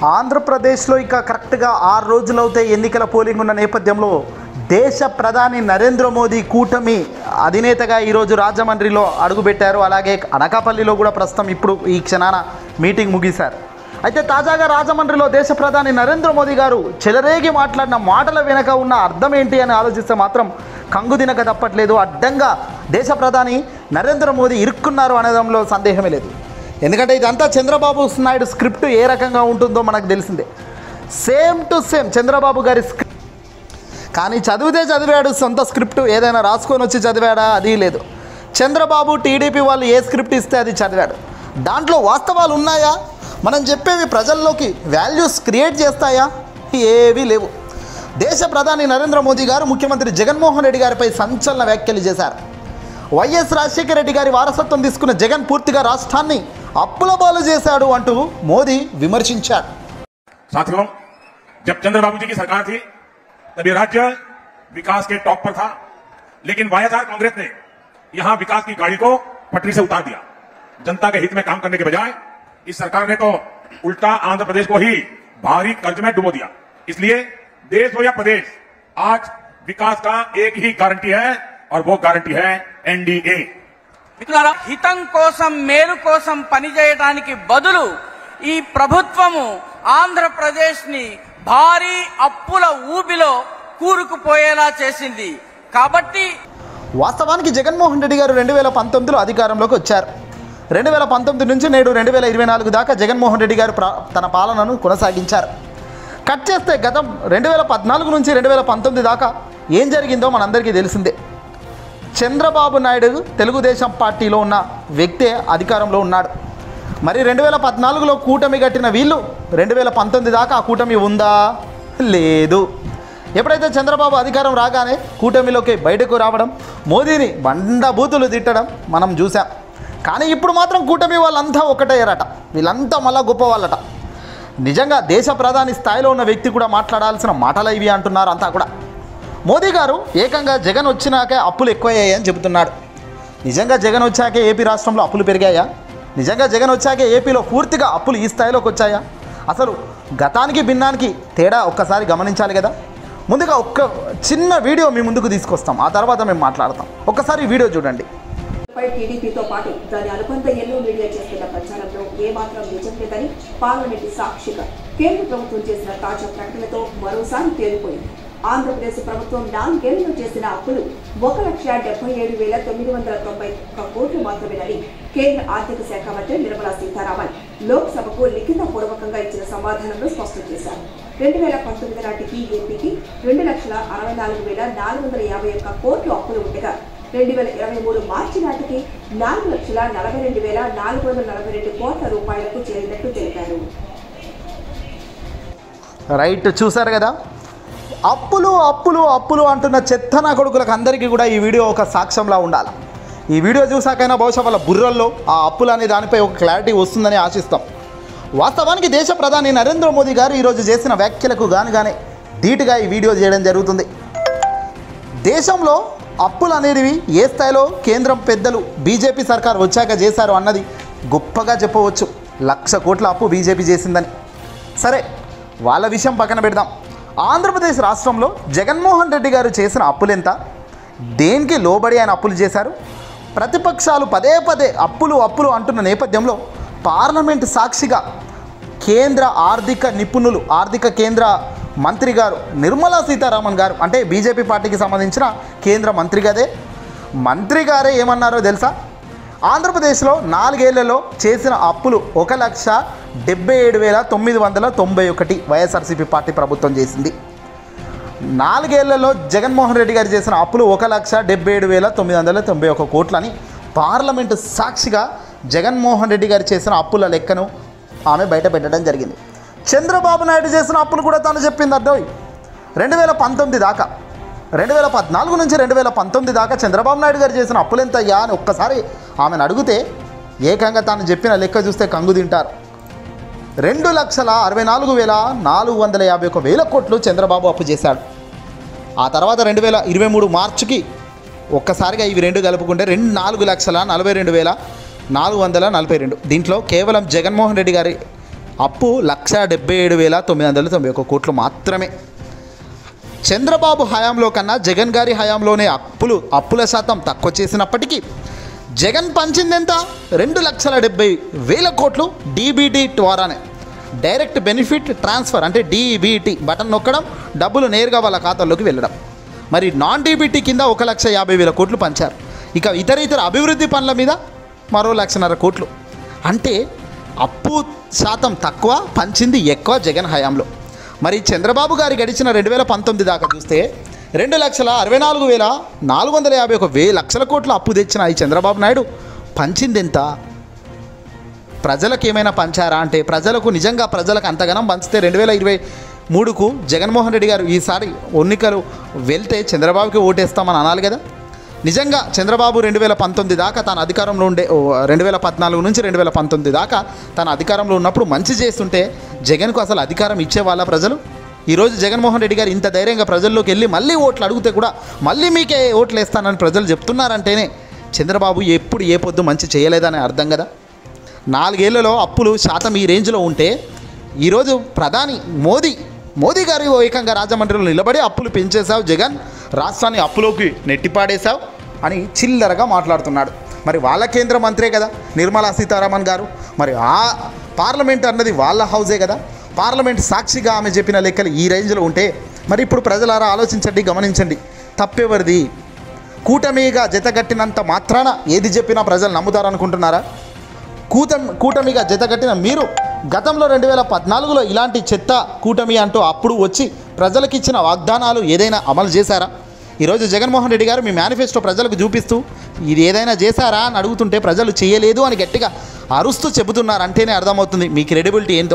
ఆంధ్రప్రదేశ్లో ఇక కరెక్ట్గా ఆరు రోజులవుతే ఎన్నికల పోలింగ్ ఉన్న నేపథ్యంలో దేశ ప్రధాని నరేంద్ర మోదీ కూటమి అధినేతగా ఈరోజు రాజమండ్రిలో అడుగుపెట్టారు అలాగే అనకాపల్లిలో కూడా ప్రస్తుతం ఇప్పుడు ఈ క్షణాన మీటింగ్ ముగిశారు అయితే తాజాగా రాజమండ్రిలో దేశ ప్రధాని నరేంద్ర మోదీ గారు చెలరేగి మాట్లాడిన మాటల వెనుక ఉన్న అర్థం ఏంటి అని ఆలోచిస్తే మాత్రం కంగు దినక తప్పట్లేదు అడ్డంగా దేశ ప్రధాని నరేంద్ర మోదీ ఇరుక్కున్నారు అనేదంలో సందేహమే లేదు ఎందుకంటే ఇదంతా చంద్రబాబు నాయుడు స్క్రిప్ట్ ఏ రకంగా ఉంటుందో మనకు తెలిసిందే సేమ్ టు సేమ్ చంద్రబాబు గారి స్క్రిప్ట్ కానీ చదివితే చదివాడు సొంత స్క్రిప్ట్ ఏదైనా రాసుకొని వచ్చి చదివాడా అది లేదు చంద్రబాబు టీడీపీ వాళ్ళు ఏ స్క్రిప్ట్ ఇస్తే అది చదివాడు దాంట్లో వాస్తవాలు ఉన్నాయా మనం చెప్పేవి ప్రజల్లోకి వాల్యూస్ క్రియేట్ చేస్తాయా ఏవీ లేవు దేశ ప్రధాని నరేంద్ర మోదీ గారు ముఖ్యమంత్రి జగన్మోహన్ రెడ్డి గారిపై సంచలన వ్యాఖ్యలు చేశారు వైఎస్ రాజశేఖర రెడ్డి గారి వారసత్వం తీసుకున్న జగన్ పూర్తిగా రాష్ట్రాన్ని అప్పుల పాలు చేశాడు అంటూ మోదీ విమర్శించారు साथियों जब चंद्रबाबू जी की सरकार थी तब ये राज्य विकास के टॉप पर था लेकिन वायाधार कांग्रेस ने यहां विकास की गाड़ी को पटरी से उतार दिया जनता के हित में काम करने के बजाय इस सरकार ने तो उल्टा आंध्र प्रदेश को ही भारी कर्ज में डुबो दिया इसलिए देश हो या प्रदेश आज विकास का एक ही गारंटी है और वो गारंटी है एनडीए మిత్రులారా హితం కోసం మేలు కోసం పనిచేయడానికి బదులు ఈ ప్రభుత్వము ఆంధ్రప్రదేశ్ ని భారీ అప్పుల ఊబిలో కూరుకుపోయేలా చేసింది కాబట్టి వాస్తవానికి జగన్మోహన్ రెడ్డి గారు రెండు వేల పంతొమ్మిదిలో అధికారంలోకి వచ్చారు రెండు వేల పంతొమ్మిది నుంచి నేడు రెండు వేల ఇరవై నాలుగు దాకా జగన్మోహన్ రెడ్డి గారు ప్రా- తన పాలనను కొనసాగించారు కట్ చేస్తే గతం రెండు వేల పద్నాలుగు నుంచి రెండు వేల పంతొమ్మిది దాకా ఏం జరిగిందో మనందరికీ తెలిసిందే చంద్రబాబు నాయుడు తెలుగుదేశం పార్టీలో ఉన్న వ్యక్తే అధికారంలో ఉన్నాడు మరి రెండు వేల పద్నాలుగులో కూటమి కట్టిన వీళ్ళు రెండు వేల పంతొమ్మిది దాకా ఆ కూటమి ఉందా లేదు ఎప్పుడైతే చంద్రబాబు అధికారం రాగానే కూటమిలోకి బయటకు రావడం మోదీని బండబూతులు తిట్టడం మనం చూసాం కానీ ఇప్పుడు మాత్రం కూటమి వాళ్ళంతా ఒకటయ్యారట వీళ్ళంతా మళ్ళా గొప్ప వాళ్ళట నిజంగా దేశ ప్రధాని స్థాయిలో ఉన్న వ్యక్తి కూడా మాట్లాడాల్సిన మాటలు ఇవి అంటున్నారు అంతా కూడా మోదీ గారు ఏకంగా జగన్ వచ్చినాకే అప్పులు ఎక్కువయ్యాయి అని చెబుతున్నాడు నిజంగా జగన్ వచ్చాకే ఏపీ రాష్ట్రంలో అప్పులు పెరిగాయా నిజంగా జగన్ వచ్చాకే ఏపీలో పూర్తిగా అప్పులు ఈ స్థాయిలోకి వచ్చాయా అసలు గతానికి భిన్నానికి తేడా ఒక్కసారి గమనించాలి కదా ముందుగా ఒక్క చిన్న వీడియో మీ ముందుకు తీసుకొస్తాం ఆ తర్వాత మేము మాట్లాడతాం ఒక్కసారి ఈ వీడియో చూడండి పై టీడీపీతో పాటు దాని అనుబంధ ఎన్నో మీడియా చేస్తున్న ప్రచారంలో ఏమాత్రం నిజం లేదని పార్లమెంటు సాక్షిగా కేంద్ర ప్రభుత్వం చేసిన తాజా ప్రకటనతో మరోసారి తేలిపోయింది ఆంధ్రప్రదేశ్ ప్రభుత్వం నాలుగేళ్లలో చేసిన అప్పులు ఒక లక్ష డెబ్బై ఏడు వేల తొమ్మిది వందల తొంభై ఒక్క కోట్లు మాత్రమేనని కేంద్ర ఆర్థిక శాఖ మంత్రి నిర్మలా సీతారామన్ లోక్సభకు లిఖిత పూర్వకంగా ఇచ్చిన సమాధానంలో స్పష్టం చేశారు రెండు వేల పంతొమ్మిది నాటికి ఏపీకి రెండు లక్షల అరవై నాలుగు వేల నాలుగు వందల యాభై ఒక్క కోట్లు అప్పులు ఉండగా రెండు వేల ఇరవై మూడు మార్చి నాటికి నాలుగు లక్షల నలభై రెండు వేల నాలుగు వందల నలభై రెండు కోట్ల రూపాయలకు చేరినట్టు తెలిపారు రైట్ చూసారు కదా అప్పులు అప్పులు అప్పులు అంటున్న చెత్తన కొడుకులకు అందరికీ కూడా ఈ వీడియో ఒక సాక్ష్యంలా ఉండాలి ఈ వీడియో చూసాకైనా బహుశా వాళ్ళ బుర్రల్లో ఆ అప్పులు అనే దానిపై ఒక క్లారిటీ వస్తుందని ఆశిస్తాం వాస్తవానికి దేశ ప్రధాని నరేంద్ర మోదీ గారు ఈరోజు చేసిన వ్యాఖ్యలకు గానుగానే ధీటుగా ఈ వీడియో చేయడం జరుగుతుంది దేశంలో అప్పులు అనేవి ఏ స్థాయిలో కేంద్రం పెద్దలు బీజేపీ సర్కార్ వచ్చాక చేశారు అన్నది గొప్పగా చెప్పవచ్చు లక్ష కోట్ల అప్పు బీజేపీ చేసిందని సరే వాళ్ళ విషయం పక్కన పెడదాం ఆంధ్రప్రదేశ్ రాష్ట్రంలో జగన్మోహన్ రెడ్డి గారు చేసిన అప్పులు ఎంత దేనికి లోబడి ఆయన అప్పులు చేశారు ప్రతిపక్షాలు పదే పదే అప్పులు అప్పులు అంటున్న నేపథ్యంలో పార్లమెంట్ సాక్షిగా కేంద్ర ఆర్థిక నిపుణులు ఆర్థిక కేంద్ర మంత్రి గారు నిర్మలా సీతారామన్ గారు అంటే బీజేపీ పార్టీకి సంబంధించిన కేంద్ర మంత్రి గదే మంత్రి గారే ఏమన్నారో తెలుసా ఆంధ్రప్రదేశ్లో నాలుగేళ్లలో చేసిన అప్పులు ఒక లక్ష డెబ్బై ఏడు వేల తొమ్మిది వందల తొంభై ఒకటి వైఎస్ఆర్సీపీ పార్టీ ప్రభుత్వం చేసింది నాలుగేళ్లలో జగన్మోహన్ రెడ్డి గారు చేసిన అప్పులు ఒక లక్ష డెబ్బై ఏడు వేల తొమ్మిది వందల తొంభై ఒక కోట్లని పార్లమెంటు సాక్షిగా జగన్మోహన్ రెడ్డి గారు చేసిన అప్పుల లెక్కను ఆమె బయట పెట్టడం జరిగింది చంద్రబాబు నాయుడు చేసిన అప్పులు కూడా తాను చెప్పింది అర్థం రెండు వేల పంతొమ్మిది దాకా రెండు వేల పద్నాలుగు నుంచి రెండు వేల పంతొమ్మిది దాకా చంద్రబాబు నాయుడు గారు చేసిన అప్పులు ఎంత అయ్యా అని ఒక్కసారి ఆమెను అడిగితే ఏకంగా తాను చెప్పిన లెక్క చూస్తే కంగు తింటారు రెండు లక్షల అరవై నాలుగు వేల నాలుగు వందల యాభై ఒక వేల కోట్లు చంద్రబాబు అప్పు చేశాడు ఆ తర్వాత రెండు వేల ఇరవై మూడు మార్చికి ఒక్కసారిగా ఇవి రెండు కలుపుకుంటే రెండు నాలుగు లక్షల నలభై రెండు వేల నాలుగు వందల నలభై రెండు దీంట్లో కేవలం జగన్మోహన్ రెడ్డి గారి అప్పు లక్ష డెబ్బై ఏడు వేల తొమ్మిది వందల తొంభై ఒక్క కోట్లు మాత్రమే చంద్రబాబు హయాంలో కన్నా జగన్ గారి హయాంలోనే అప్పులు అప్పుల శాతం తక్కువ చేసినప్పటికీ జగన్ పంచింది ఎంత రెండు లక్షల డెబ్బై వేల కోట్లు డీబీటీ ద్వారానే డైరెక్ట్ బెనిఫిట్ ట్రాన్స్ఫర్ అంటే డీబీటీ బటన్ నొక్కడం డబ్బులు నేరుగా వాళ్ళ ఖాతాల్లోకి వెళ్ళడం మరి నాన్ డీబీటీ కింద ఒక లక్ష యాభై వేల కోట్లు పంచారు ఇక ఇతర ఇతర అభివృద్ధి పనుల మీద మరో లక్షన్నర కోట్లు అంటే అప్పు శాతం తక్కువ పంచింది ఎక్కువ జగన్ హయాంలో మరి చంద్రబాబు గారి గడిచిన రెండు వేల పంతొమ్మిది దాకా చూస్తే రెండు లక్షల అరవై నాలుగు వేల నాలుగు వందల యాభై ఒక వే లక్షల కోట్ల అప్పు తెచ్చిన ఈ చంద్రబాబు నాయుడు పంచింది ఎంత ప్రజలకు ఏమైనా పంచారా అంటే ప్రజలకు నిజంగా ప్రజలకు అంతగానం పంచితే రెండు వేల ఇరవై మూడుకు జగన్మోహన్ రెడ్డి గారు ఈసారి ఎన్నికలు వెళ్తే చంద్రబాబుకి ఓటేస్తామని అనాలి కదా నిజంగా చంద్రబాబు రెండు వేల పంతొమ్మిది దాకా తన అధికారంలో ఉండే ఓ, రెండు వేల పద్నాలుగు నుంచి రెండు వేల పంతొమ్మిది దాకా తన అధికారంలో ఉన్నప్పుడు మంచి చేస్తుంటే జగన్కు అసలు అధికారం ఇచ్చేవాళ్ళ ప్రజలు ఈరోజు జగన్మోహన్ రెడ్డి గారు ఇంత ధైర్యంగా ప్రజల్లోకి వెళ్ళి మళ్ళీ ఓట్లు అడిగితే కూడా మళ్ళీ మీకే ఓట్లు వేస్తానని ప్రజలు చెప్తున్నారంటేనే చంద్రబాబు ఎప్పుడు ఏ పొద్దు మంచి చేయలేదని అర్థం కదా నాలుగేళ్లలో అప్పులు శాతం ఈ రేంజ్లో ఉంటే ఈరోజు ప్రధాని మోదీ మోదీ గారు ఏకంగా రాజమండ్రిలో నిలబడి అప్పులు పెంచేశావు జగన్ రాష్ట్రాన్ని అప్పులోకి నెట్టిపాడేశావు అని చిల్లరగా మాట్లాడుతున్నాడు మరి వాళ్ళ కేంద్ర మంత్రే కదా నిర్మలా సీతారామన్ గారు మరి ఆ పార్లమెంట్ అన్నది వాళ్ళ హౌజే కదా పార్లమెంట్ సాక్షిగా ఆమె చెప్పిన లెక్కలు ఈ రేంజ్లో ఉంటే మరి ఇప్పుడు ప్రజలారా ఆలోచించండి గమనించండి తప్పెవరిది కూటమిగా జతగట్టినంత మాత్రాన ఏది చెప్పినా ప్రజలు నమ్ముతారనుకుంటున్నారా కూటమి కూటమిగా జతగట్టిన మీరు గతంలో రెండు వేల పద్నాలుగులో ఇలాంటి చెత్త కూటమి అంటూ అప్పుడు వచ్చి ప్రజలకు ఇచ్చిన వాగ్దానాలు ఏదైనా అమలు చేశారా ఈరోజు జగన్మోహన్ రెడ్డి గారు మీ మేనిఫెస్టో ప్రజలకు చూపిస్తూ ఇది ఏదైనా చేశారా అని అడుగుతుంటే ప్రజలు చేయలేదు అని గట్టిగా అరుస్తూ చెబుతున్నారు అంటేనే అర్థమవుతుంది మీ క్రెడిబిలిటీ ఏంటో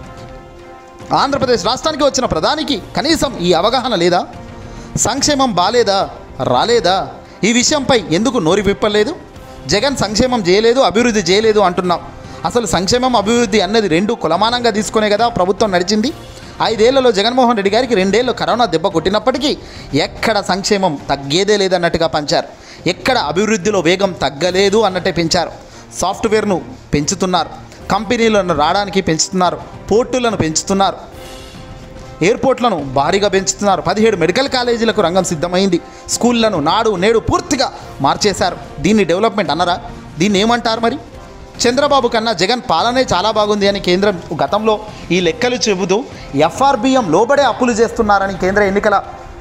ఆంధ్రప్రదేశ్ రాష్ట్రానికి వచ్చిన ప్రధానికి కనీసం ఈ అవగాహన లేదా సంక్షేమం బాలేదా రాలేదా ఈ విషయంపై ఎందుకు నోరు విప్పలేదు జగన్ సంక్షేమం చేయలేదు అభివృద్ధి చేయలేదు అంటున్నాం అసలు సంక్షేమం అభివృద్ధి అన్నది రెండు కులమానంగా తీసుకునే కదా ప్రభుత్వం నడిచింది ఐదేళ్లలో జగన్మోహన్ రెడ్డి గారికి రెండేళ్ళు కరోనా దెబ్బ కొట్టినప్పటికీ ఎక్కడ సంక్షేమం తగ్గేదే లేదన్నట్టుగా పంచారు ఎక్కడ అభివృద్ధిలో వేగం తగ్గలేదు అన్నట్టే పెంచారు సాఫ్ట్వేర్ను పెంచుతున్నారు కంపెనీలను రావడానికి పెంచుతున్నారు పోర్టులను పెంచుతున్నారు ఎయిర్పోర్ట్లను భారీగా పెంచుతున్నారు పదిహేడు మెడికల్ కాలేజీలకు రంగం సిద్ధమైంది స్కూళ్లను నాడు నేడు పూర్తిగా మార్చేశారు దీన్ని డెవలప్మెంట్ అన్నరా దీన్ని ఏమంటారు మరి చంద్రబాబు కన్నా జగన్ పాలనే చాలా బాగుంది అని కేంద్రం గతంలో ఈ లెక్కలు చెబుతూ ఎఫ్ఆర్బిఎం లోబడే అప్పులు చేస్తున్నారని కేంద్ర ఎన్నికల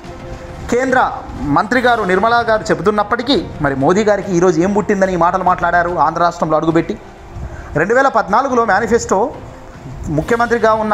కేంద్ర మంత్రి గారు నిర్మలా గారు చెబుతున్నప్పటికీ మరి మోదీ గారికి ఈరోజు ఏం పుట్టిందని ఈ మాటలు మాట్లాడారు ఆంధ్ర రాష్ట్రంలో అడుగుపెట్టి రెండు వేల పద్నాలుగులో మేనిఫెస్టో ముఖ్యమంత్రిగా ఉన్న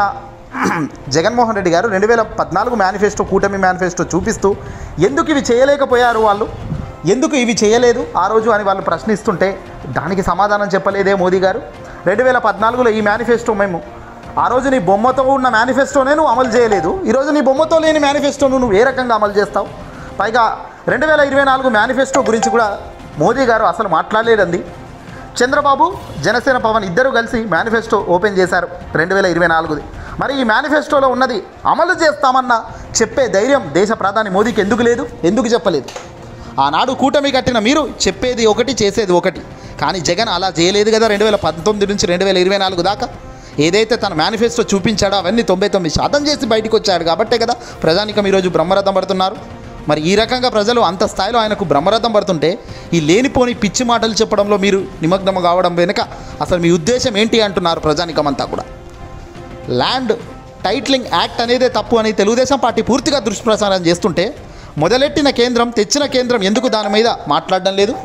జగన్మోహన్ రెడ్డి గారు రెండు వేల పద్నాలుగు మేనిఫెస్టో కూటమి మేనిఫెస్టో చూపిస్తూ ఎందుకు ఇవి చేయలేకపోయారు వాళ్ళు ఎందుకు ఇవి చేయలేదు ఆ రోజు అని వాళ్ళు ప్రశ్నిస్తుంటే దానికి సమాధానం చెప్పలేదే మోదీ గారు రెండు వేల పద్నాలుగులో ఈ మేనిఫెస్టో మేము ఆ రోజు నీ బొమ్మతో ఉన్న మేనిఫెస్టోనే నువ్వు అమలు చేయలేదు ఈరోజు నీ బొమ్మతో లేని మేనిఫెస్టోను నువ్వు ఏ రకంగా అమలు చేస్తావు పైగా రెండు వేల ఇరవై నాలుగు మేనిఫెస్టో గురించి కూడా మోదీ గారు అసలు మాట్లాడలేదండి చంద్రబాబు జనసేన పవన్ ఇద్దరు కలిసి మేనిఫెస్టో ఓపెన్ చేశారు రెండు వేల ఇరవై నాలుగుది మరి ఈ మేనిఫెస్టోలో ఉన్నది అమలు చేస్తామన్న చెప్పే ధైర్యం దేశ ప్రధాని మోదీకి ఎందుకు లేదు ఎందుకు చెప్పలేదు ఆనాడు కూటమి కట్టిన మీరు చెప్పేది ఒకటి చేసేది ఒకటి కానీ జగన్ అలా చేయలేదు కదా రెండు వేల పంతొమ్మిది నుంచి రెండు వేల ఇరవై నాలుగు దాకా ఏదైతే తన మేనిఫెస్టో చూపించాడో అవన్నీ తొంభై తొమ్మిది శాతం చేసి బయటకు వచ్చాడు కాబట్టే కదా ప్రజానికం ఈరోజు బ్రహ్మరథం పడుతున్నారు మరి ఈ రకంగా ప్రజలు అంత స్థాయిలో ఆయనకు బ్రహ్మరథం పడుతుంటే ఈ లేనిపోని పిచ్చి మాటలు చెప్పడంలో మీరు నిమగ్నం కావడం వెనుక అసలు మీ ఉద్దేశం ఏంటి అంటున్నారు ప్రజానికం అంతా కూడా ల్యాండ్ టైట్లింగ్ యాక్ట్ అనేదే తప్పు అని తెలుగుదేశం పార్టీ పూర్తిగా దుష్ప్రచారం చేస్తుంటే మొదలెట్టిన కేంద్రం తెచ్చిన కేంద్రం ఎందుకు దాని మీద మాట్లాడడం లేదు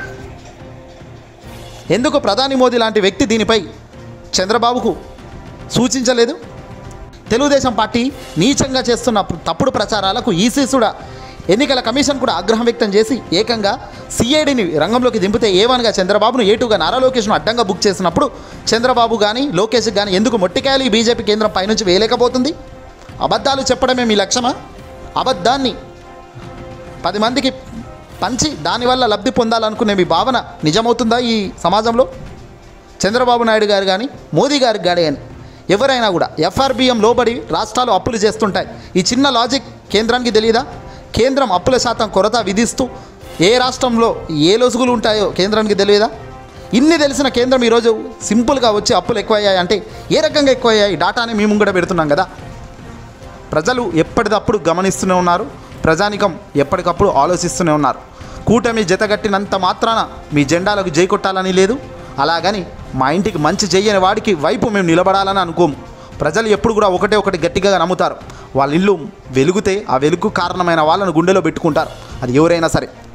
ఎందుకు ప్రధాని మోదీ లాంటి వ్యక్తి దీనిపై చంద్రబాబుకు సూచించలేదు తెలుగుదేశం పార్టీ నీచంగా చేస్తున్న తప్పుడు ప్రచారాలకు ఈసీ కూడా ఎన్నికల కమిషన్ కూడా ఆగ్రహం వ్యక్తం చేసి ఏకంగా సిఐడిని రంగంలోకి దింపితే ఏవన్గా చంద్రబాబును ఏటుగా నారా లోకేష్ను అడ్డంగా బుక్ చేసినప్పుడు చంద్రబాబు కానీ లోకేష్ కానీ ఎందుకు మొట్టికాయలు ఈ బీజేపీ కేంద్రం పైనుంచి వేయలేకపోతుంది అబద్ధాలు చెప్పడమే మీ లక్ష్యమా అబద్ధాన్ని పది మందికి పంచి దానివల్ల లబ్ధి పొందాలనుకునే మీ భావన నిజమవుతుందా ఈ సమాజంలో చంద్రబాబు నాయుడు గారు కానీ మోదీ గారికి గాని కానీ ఎవరైనా కూడా ఎఫ్ఆర్బిఎం లోబడి రాష్ట్రాలు అప్పులు చేస్తుంటాయి ఈ చిన్న లాజిక్ కేంద్రానికి తెలియదా కేంద్రం అప్పుల శాతం కొరత విధిస్తూ ఏ రాష్ట్రంలో ఏ లొసుగులు ఉంటాయో కేంద్రానికి తెలియదా ఇన్ని తెలిసిన కేంద్రం ఈరోజు సింపుల్గా వచ్చి అప్పులు ఎక్కువయ్యాయి అంటే ఏ రకంగా ఎక్కువయ్యాయి డాటాని మేము కూడా పెడుతున్నాం కదా ప్రజలు ఎప్పటికప్పుడు గమనిస్తూనే ఉన్నారు ప్రజానికం ఎప్పటికప్పుడు ఆలోచిస్తూనే ఉన్నారు కూటమి జతగట్టినంత మాత్రాన మీ జెండాలకు జై కొట్టాలని లేదు అలాగని మా ఇంటికి మంచి చెయ్యని వాడికి వైపు మేము నిలబడాలని అనుకోము ప్రజలు ఎప్పుడు కూడా ఒకటే ఒకటి గట్టిగా నమ్ముతారు వాళ్ళ ఇల్లు వెలుగుతే ఆ వెలుగు కారణమైన వాళ్ళను గుండెలో పెట్టుకుంటారు అది ఎవరైనా సరే